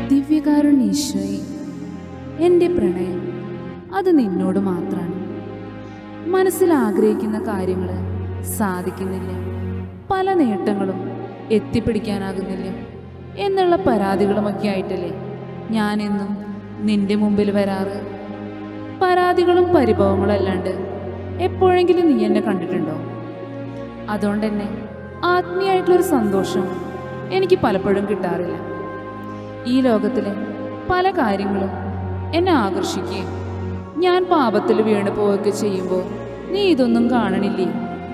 ദിവ്യകാരുണ്യീശോയെ എൻ്റെ പ്രണയം അത് നിന്നോട് മാത്രമാണ് മനസ്സിൽ ആഗ്രഹിക്കുന്ന കാര്യങ്ങൾ സാധിക്കുന്നില്ല പല നേട്ടങ്ങളും എത്തിപ്പിടിക്കാനാകുന്നില്ല എന്നുള്ള പരാതികളുമൊക്കെ ആയിട്ടല്ലേ ഞാനെന്നും നിന്റെ മുമ്പിൽ വരാറ് പരാതികളും പരിഭവങ്ങളും അല്ലാണ്ട് എപ്പോഴെങ്കിലും നീ എന്നെ കണ്ടിട്ടുണ്ടോ അതുകൊണ്ട് തന്നെ ആത്മീയമായിട്ടുള്ളൊരു സന്തോഷം എനിക്ക് പലപ്പോഴും കിട്ടാറില്ല ഈ ലോകത്തിലെ പല കാര്യങ്ങളും എന്നെ ആകർഷിക്കുകയും ഞാൻ പാപത്തിൽ വീണ് പോവുകയൊക്കെ ചെയ്യുമ്പോൾ നീ ഇതൊന്നും കാണണില്ലേ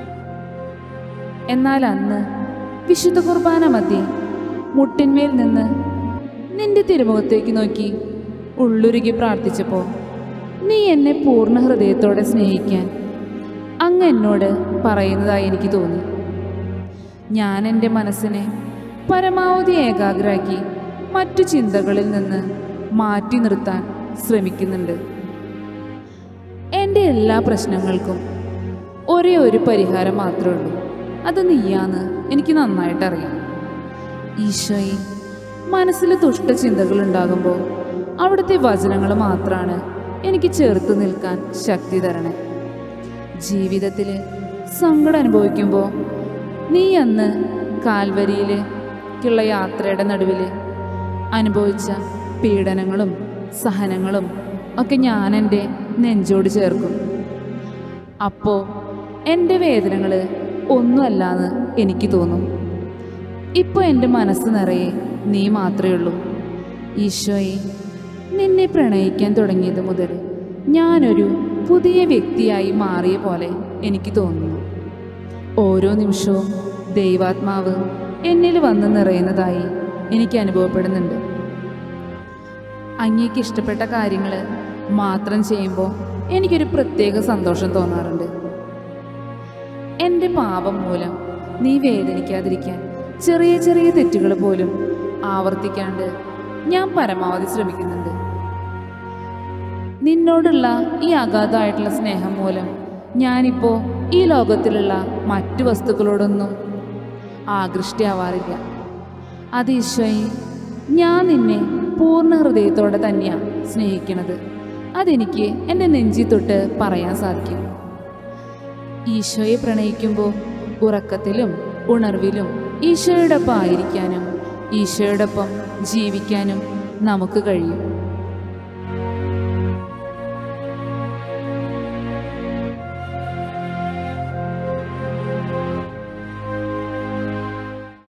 എന്നാൽ അന്ന് വിശുദ്ധ കുർബാന മധ്യേ മുട്ടിന്മേൽ നിന്ന് നിന്റെ തിരുമുഖത്തേക്ക് നോക്കി ഉള്ളുരുകി പ്രാർത്ഥിച്ചപ്പോൾ നീ എന്നെ പൂർണ്ണ ഹൃദയത്തോടെ സ്നേഹിക്കാൻ അങ്ങ് എന്നോട് പറയുന്നതായി എനിക്ക് തോന്നി ഞാൻ എൻ്റെ മനസ്സിനെ പരമാവധി ഏകാഗ്രാക്കി മറ്റു ചിന്തകളിൽ നിന്ന് മാറ്റി നിർത്താൻ ശ്രമിക്കുന്നുണ്ട് എൻ്റെ എല്ലാ പ്രശ്നങ്ങൾക്കും ഒരേ ഒരു പരിഹാരം മാത്രമേ ഉള്ളൂ അത് നീയാന്ന് എനിക്ക് നന്നായിട്ട് അറിയാം ഈശോയെ മനസ്സിൽ ദുഷ്ടചിന്തകൾ ഉണ്ടാകുമ്പോൾ അവിടുത്തെ വചനങ്ങൾ മാത്രമാണ് എനിക്ക് ചേർത്ത് നിൽക്കാൻ ശക്തി തരണേ ജീവിതത്തിൽ സങ്കടം അനുഭവിക്കുമ്പോൾ നീ അന്ന് കാൽവരിയിലേക്കുള്ള യാത്രയുടെ നടുവിൽ അനുഭവിച്ച പീഡനങ്ങളും സഹനങ്ങളും ഒക്കെ ഞാൻ എൻ്റെ നെഞ്ചോട് ചേർക്കും അപ്പോൾ എൻ്റെ വേദനകൾ ഒന്നുമല്ലാന്ന് എനിക്ക് തോന്നും ഇപ്പോൾ എൻ്റെ മനസ്സ് നിറയെ നീ മാത്രമേ ഉള്ളൂ ഈശോയെ നിന്നെ പ്രണയിക്കാൻ തുടങ്ങിയത് മുതൽ ഞാനൊരു പുതിയ വ്യക്തിയായി മാറിയ പോലെ എനിക്ക് തോന്നുന്നു ഓരോ നിമിഷവും ദൈവാത്മാവ് എന്നിൽ വന്ന് നിറയുന്നതായി എനിക്ക് അനുഭവപ്പെടുന്നുണ്ട് അങ്ങേക്ക് ഇഷ്ടപ്പെട്ട കാര്യങ്ങൾ മാത്രം ചെയ്യുമ്പോൾ എനിക്കൊരു പ്രത്യേക സന്തോഷം തോന്നാറുണ്ട് എൻ്റെ പാപം മൂലം നീ വേദനിക്കാതിരിക്കാൻ ചെറിയ ചെറിയ തെറ്റുകൾ പോലും ആവർത്തിക്കാണ്ട് ഞാൻ പരമാവധി ശ്രമിക്കുന്നുണ്ട് നിന്നോടുള്ള ഈ അഗാധമായിട്ടുള്ള സ്നേഹം മൂലം ഞാനിപ്പോൾ ഈ ലോകത്തിലുള്ള മറ്റു വസ്തുക്കളോടൊന്നും ആകൃഷ്ടിയാവാറില്ല അത് ഈശോയെ ഞാൻ നിന്നെ പൂർണ്ണ ഹൃദയത്തോടെ തന്നെയാണ് സ്നേഹിക്കണത് അതെനിക്ക് എൻ്റെ നെഞ്ചി തൊട്ട് പറയാൻ സാധിക്കും ഈശോയെ പ്രണയിക്കുമ്പോൾ ഉറക്കത്തിലും ഉണർവിലും ഈശോയോടൊപ്പം ആയിരിക്കാനും ഈശോയോടൊപ്പം ജീവിക്കാനും നമുക്ക് കഴിയും